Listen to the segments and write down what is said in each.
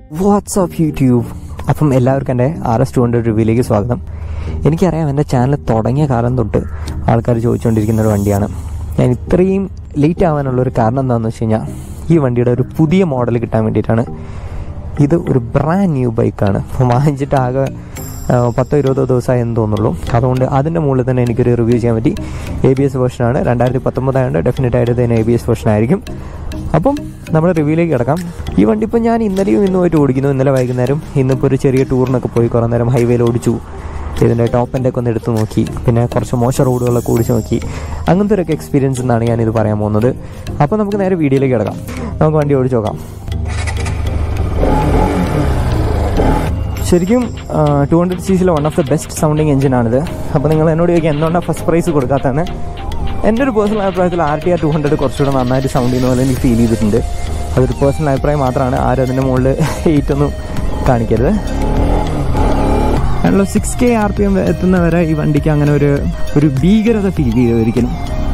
WhatsApp YouTube അപ്പം എല്ലാവർക്കും എൻ്റെ ആർ എസ് ടു ഹൺഡ്രഡ് റിവ്യൂയിലേക്ക് സ്വാഗതം എനിക്കറിയാം എൻ്റെ ചാനൽ തുടങ്ങിയ കാലം തൊട്ട് ആൾക്കാർ ചോദിച്ചുകൊണ്ടിരിക്കുന്ന ഒരു വണ്ടിയാണ് ഞാൻ ഇത്രയും ലേറ്റ് ആവാനുള്ളൊരു കാരണം എന്താണെന്ന് വെച്ച് കഴിഞ്ഞാൽ ഈ വണ്ടിയുടെ ഒരു പുതിയ മോഡൽ കിട്ടാൻ വേണ്ടിയിട്ടാണ് ഇത് ഒരു ബ്രാൻഡ് ന്യൂ ബൈക്കാണ് അപ്പം വാങ്ങിച്ചിട്ട് ആകെ ആ, പത്തോ ഇരുപതോ ദിവസമായി എന്ന് തോന്നുള്ളൂ അതുകൊണ്ട് അതിൻ്റെ മുകളിൽ തന്നെ എനിക്കൊരു റിവ്യൂ ചെയ്യാൻ പറ്റി എ ബി എസ് വേർഷനാണ് രണ്ടായിരത്തി പത്തൊമ്പതായതുകൊണ്ട് ഡെഫിനറ്റ് ആയിട്ട് തന്നെ എ ബി എസ് വേർഷൻ ആയിരിക്കും അപ്പം നമ്മൾ റിവ്യൂയിലേക്ക് കിടക്കാം ഈ വണ്ടി ഇപ്പോൾ ഞാൻ ഇന്നലെയും ഇന്നുമായിട്ട് ഓടിക്കുന്നു ഇന്നലെ വൈകുന്നേരം ഇന്നിപ്പോൾ ഒരു ചെറിയ ടൂറിനൊക്കെ പോയി കുറേ നേരം ഹൈവേയിൽ ഓടിച്ചു ഇതിൻ്റെ ടോപ്പ് എൻ്റെ ഒക്കെ ഒന്ന് എടുത്ത് നോക്കി പിന്നെ കുറച്ച് മോശം റോഡുകളൊക്കെ ഓടിച്ച് നോക്കി അങ്ങനത്തെ ഒരു എക്സ്പീരിയൻസ് എന്നാണ് ഞാനിത് പറയാൻ പോകുന്നത് അപ്പോൾ നമുക്ക് നേരെ വീഡിയോയിലേക്ക് കിടക്കാം നമുക്ക് വണ്ടി ഓടിച്ച് നോക്കാം ശരിക്കും ടു ഹൺഡ്രഡ് സി സിയിലെ one of the best sounding എഞ്ചിനാണിത് അപ്പോൾ നിങ്ങൾ എന്നോട് ചോദിക്കുക എന്തുകൊണ്ടാണ് ഫസ്റ്റ് പ്രൈസ് കൊടുക്കാത്തതെന്ന് എൻ്റെ ഒരു പേഴ്സണൽ അഭിപ്രായത്തിൽ R T R two hundred കുറച്ചുകൂടെ നന്നായിട്ട് സൗണ്ട് ചെയ്യുന്ന പോലെ എനിക്ക് ഫീൽ ചെയ്തിട്ടുണ്ട് അതൊരു പേഴ്സണൽ അഭിപ്രായം മാത്രമാണ് ആരും അതിൻ്റെ മുകളിൽ എയ്റ്റ് ഒന്നും കാണിക്കരുത് അതിനുള്ള six K R P M എത്തുന്ന വരെ ഈ വണ്ടിക്ക് അങ്ങനെ ഒരു ഒരു ഭീകരത ഫീൽ ചെയ്തു ഒരിക്കലും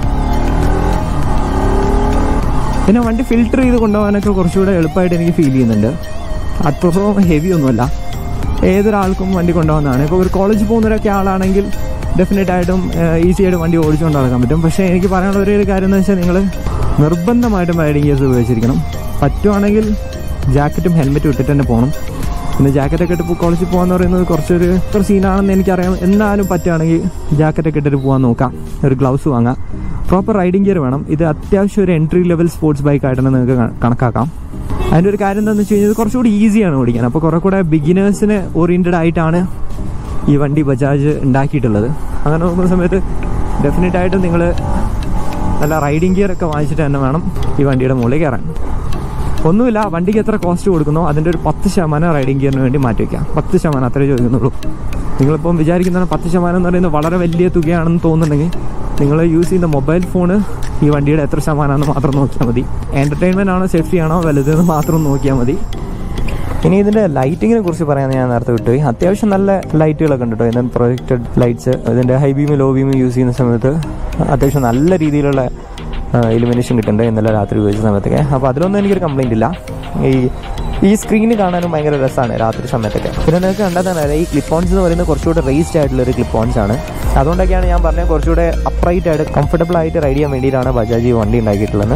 പിന്നെ വണ്ടി ഫിൽട്ടർ ചെയ്ത് കൊണ്ടുപോകാനൊക്കെ കുറച്ചുകൂടെ എളുപ്പമായിട്ട് എനിക്ക് ഫീൽ ചെയ്യുന്നുണ്ട് അത്രത്തോളം ഹെവി ഒന്നുമല്ല ഏതൊരാൾക്കും വണ്ടി കൊണ്ടുപോകുന്നതാണ് ഇപ്പോൾ ഒരു കോളേജിൽ പോകുന്നവരൊക്കെ ആളാണെങ്കിൽ ഡെഫിനറ്റ് ആയിട്ടും ഈസി ആയിട്ട് വണ്ടി ഓടിച്ചുകൊണ്ട് നടക്കാൻ പറ്റും പക്ഷേ എനിക്ക് പറയാനുള്ള ഒരേ ഒരു കാര്യം എന്ന് വെച്ചാൽ നിങ്ങൾ നിർബന്ധമായിട്ടും റൈഡിങ് ഗിയേഴ്സ് ഉപയോഗിച്ചിരിക്കണം പറ്റുവാണെങ്കിൽ ജാക്കറ്റും ഹെൽമെറ്റും ഇട്ടിട്ട് തന്നെ പോകണം പിന്നെ ജാക്കറ്റൊക്കെ ഇട്ട് കോളേജിൽ പോകാന്ന് പറയുന്നത് കുറച്ചൊരു ഒരു സീനാണെന്ന് എനിക്കറിയാം എന്നാലും പറ്റുകയാണെങ്കിൽ ജാക്കറ്റൊക്കെ ഇട്ടിട്ട് പോകാൻ നോക്കാം ഒരു ഗ്ലൗസ് വാങ്ങാം പ്രോപ്പർ റൈഡിംഗ് ഗിയർ വേണം ഇത് അത്യാവശ്യം ഒരു എൻട്രി ലെവൽ സ്പോർട്സ് ബൈക്ക് ആയിട്ടാണ് നിങ്ങൾക്ക് കണ- കണക്കാക്കാം അതിൻ്റെ ഒരു കാര്യം എന്താണെന്ന് വെച്ച് കഴിഞ്ഞാൽ ഇത് കുറച്ചുകൂടി ഈസിയാണ് ഓടിക്കാൻ അപ്പോൾ കുറെ കൂടെ ബിഗിനേഴ്സിന് ഓറിയൻറ്റഡ് ആയിട്ടാണ് ഈ വണ്ടി ബജാജ് ഉണ്ടാക്കിയിട്ടുള്ളത് അങ്ങനെ നോക്കുന്ന സമയത്ത് ഡെഫിനറ്റ് ആയിട്ട് നിങ്ങൾ നല്ല റൈഡിംഗ് ഗിയർ ഒക്കെ വാങ്ങിച്ചിട്ട് തന്നെ വേണം ഈ വണ്ടിയുടെ മുകളിൽ കയറാൻ ഒന്നുമില്ല വണ്ടിക്ക് എത്ര കോസ്റ്റ് കൊടുക്കുന്നോ അതിൻ്റെ ഒരു പത്ത് ശതമാനം റൈഡിംഗ് ഗിയറിന് വേണ്ടി മാറ്റി വയ്ക്കാം പത്ത് ശതമാനം അത്രേ ചോദിക്കുന്നുള്ളൂ നിങ്ങളിപ്പം വിചാരിക്കുന്ന പത്ത് ശതമാനം എന്ന് പറയുന്നത് വളരെ വലിയ തുകയാണെന്ന് തോന്നുന്നുണ്ടെങ്കിൽ നിങ്ങൾ യൂസ് ചെയ്യുന്ന മൊബൈൽ ഫോണ് ഈ വണ്ടിയുടെ എത്ര ശതമാനമാണെന്ന് മാത്രം നോക്കിയാൽ മതി എൻ്റർടൈൻമെൻ്റ് ആണോ സേഫ്റ്റി ആണോ വലുതെന്ന് മാത്രം നോക്കിയാൽ മതി ഇനി ഇതിന്റെ ലൈറ്റിങ്ങിനെ കുറിച്ച് പറയാൻ ഞാൻ നേരത്തെ വിട്ടുപോയി അത്യാവശ്യം നല്ല ലൈറ്റുകളൊക്കെ ഉണ്ട് കേട്ടോ ഇതിന്റെ പ്രൊജക്റ്റഡ് ലൈറ്റ്സ് ഇതിന്റെ ഹൈ ബീമും ലോ ബീമും യൂസ് ചെയ്യുന്ന സമയത്ത് അത്യാവശ്യം നല്ല രീതിയിലുള്ള ഇലുമിനേഷൻ കിട്ടുന്നുണ്ട് ഇന്നലെ രാത്രി ഉപയോഗിച്ച സമയത്തൊക്കെ അപ്പോൾ അതിലൊന്നും എനിക്കൊരു കംപ്ലൈന്റ് ഇല്ല ഈ ഈ സ്ക്രീന് കാണാനും ഭയങ്കര രസമാണ് രാത്രി സമയത്തൊക്കെ പിന്നെ നിങ്ങൾക്ക് കണ്ടാൽ തന്നെ അറിയാം, ഈ ക്ലിപ്പ് ഓൺസ് എന്ന് പറയുന്നത് കുറച്ചുകൂടെ റേസ്ഡ് ആയിട്ടുള്ള ഒരു ക്ലിപ്പ് ഓൺസ് ആണ് അതുകൊണ്ടൊക്കെയാണ് ഞാൻ പറഞ്ഞത് കുറച്ചുകൂടെ അപ്രൈറ്റ് ആയിട്ട് കംഫർട്ടബിൾ ആയിട്ട് റൈഡ് ചെയ്യാൻ വേണ്ടിയിട്ടാണ് ബജാജ് ഈ വണ്ടി ഉണ്ടാക്കിയിട്ടുള്ളത്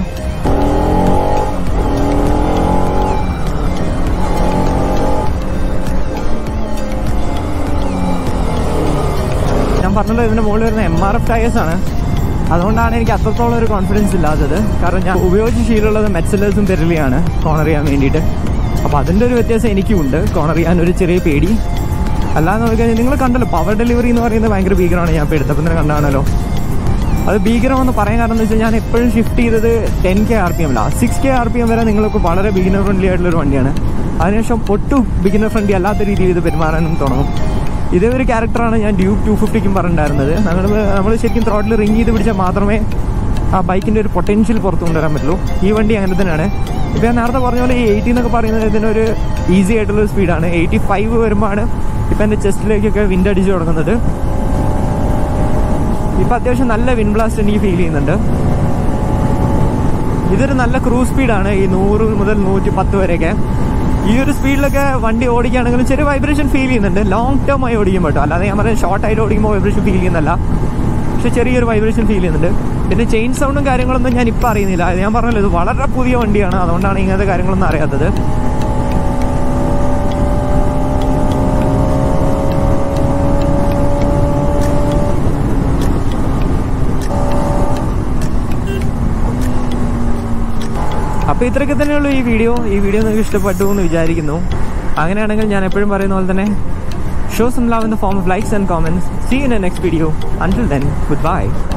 ഞാൻ പറഞ്ഞല്ലോ ഇതിന്റെ മുകളിൽ വരുന്ന എം ആർ എഫ് ടയേഴ്സ് ആണ് അതുകൊണ്ടാണ് എനിക്ക് അത്രത്തോളം ഒരു കോൺഫിഡൻസ് ഇല്ലാത്തത് കാരണം ഞാൻ ഉപയോഗിച്ച് ശീലമുള്ളത് മെച്ചലേഴ്സും പെരലിയാണ് കോണർ ചെയ്യാൻ വേണ്ടിയിട്ട് അപ്പോൾ അതിൻ്റെ ഒരു വ്യത്യാസം എനിക്കും ഉണ്ട് കോണർ ചെയ്യാൻ ഒരു ചെറിയ പേടി അല്ലാന്ന് നോക്കിക്കഴിഞ്ഞാൽ നിങ്ങൾ കണ്ടല്ലോ പവർ ഡെലിവറി എന്ന് പറയുന്നത് ഭയങ്കര ഭീകരമാണ് ഞാൻ ഇപ്പോൾ എടുത്തപ്പോൾ തന്നെ കണ്ടാണല്ലോ അത് ഭീകരമെന്ന് പറയാൻ കാരണം എന്ന് വെച്ചാൽ ഞാൻ എപ്പോഴും ഷിഫ്റ്റ് ചെയ്തത് ten K R P M അല്ല six K R P M വരെ നിങ്ങൾക്ക് വളരെ ബിഗിനർ ഫ്രണ്ട്ലി ആയിട്ടുള്ള ഒരു വണ്ടിയാണ് അതിനുശേഷം ഒട്ടും ബിഗിനർ ഫ്രണ്ട്ലി അല്ലാത്ത രീതിയിൽ ഇത് പെരുമാറാനും തുടങ്ങും ഇതേ ഒരു ക്യാരക്ടറാണ് ഞാൻ ഡ്യൂക്ക് ടു ഫിഫ്റ്റിക്കും പറഞ്ഞിട്ടുണ്ടായിരുന്നത് നമ്മൾ നമ്മൾ ശരിക്കും ത്രോട്ടിൽ റിങ് ചെയ്ത് പിടിച്ചാൽ മാത്രമേ ആ ബൈക്കിൻ്റെ ഒരു പൊട്ടൻഷ്യൽ പുറത്തു കൊണ്ടുവരാൻ പറ്റുള്ളൂ ഈ വണ്ടി അങ്ങനെ തന്നെയാണ് ഇപ്പോൾ ഞാൻ നേരത്തെ പറഞ്ഞ പോലെ ഈ എയ്റ്റി എന്നൊക്കെ പറയുന്നത് ഇതിനൊരു ഈസി ആയിട്ടുള്ള സ്പീഡാണ് എയ്റ്റി ഫൈവ് വരുമ്പോഴാണ് ഇപ്പം എൻ്റെ ചെസ്റ്റിലേക്കൊക്കെ വിൻഡ് അടിച്ച് തുടങ്ങുന്നത് ഇപ്പൊ അത്യാവശ്യം നല്ല വിൻ ബ്ലാസ്റ്റ് എനിക്ക് ഫീൽ ചെയ്യുന്നുണ്ട് ഇതൊരു നല്ല ക്രൂസ് സ്പീഡാണ് ഈ നൂറ് മുതൽ നൂറ്റി പത്ത് വരെയൊക്കെ ഈ ഒരു സ്പീഡിലൊക്കെ വണ്ടി ഓടിക്കുകയാണെങ്കിലും ചെറിയ വൈബ്രേഷൻ ഫീൽ ചെയ്യുന്നുണ്ട് ലോങ് ടേം ആയി ഓടിക്കുമ്പോൾ കേട്ടോ അല്ലാതെ ഞാൻ പറയാം ഷോർട്ട് ആയിട്ട് ഓടിക്കുമ്പോൾ വൈബ്രേഷൻ ഫീൽ ചെയ്യുന്നല്ല പക്ഷെ ചെറിയൊരു വൈബ്രേഷൻ ഫീൽ ചെയ്യുന്നുണ്ട് പിന്നെ ചെയിൻ സൗണ്ടും കാര്യങ്ങളൊന്നും ഞാൻ ഇപ്പം അറിയുന്നില്ല അത് ഞാൻ പറഞ്ഞല്ലോ ഇത് വളരെ പുതിയ വണ്ടിയാണ് അതുകൊണ്ടാണ് ഇങ്ങനത്തെ കാര്യങ്ങളൊന്നും അറിയാത്തത് അപ്പോൾ ഇത്രയൊക്കെ തന്നെയുള്ളൂ ഈ വീഡിയോ ഈ വീഡിയോ നിങ്ങൾക്ക് ഇഷ്ടപ്പെട്ടു എന്ന് വിചാരിക്കുന്നു അങ്ങനെയാണെങ്കിൽ ഞാൻ എപ്പോഴും പറയുന്ന പോലെ തന്നെ show some love in the form of likes and comments see in a next video until then good by